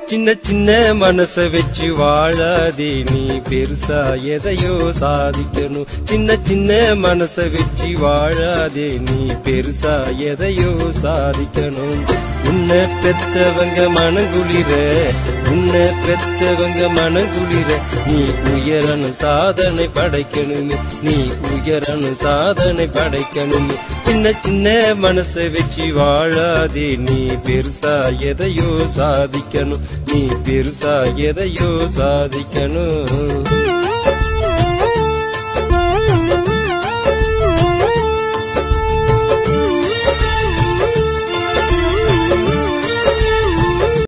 சின்ன சின்ன மனச வச்சு வாழாதே நீ பெருசா எதையோ சாதிக்கணும் சின்ன சின்ன மனச வச்சு வாழாதே நீ பெருசா எதையோ சாதிக்கணும் உன்னை பெத்தவங்க மனங்குளிர உன்னை பெத்தவங்க மனங்குளிர நீ உயரணும் சாதனை படைக்கணுமே நீ உயரணும் சாதனை படைக்கணுமே சின்ன சின்ன மனசை வச்சு வாழாதே நீ பெருசா எதையோ சாதிக்கணும் நீ பெருசா எதையோ சாதிக்கணும்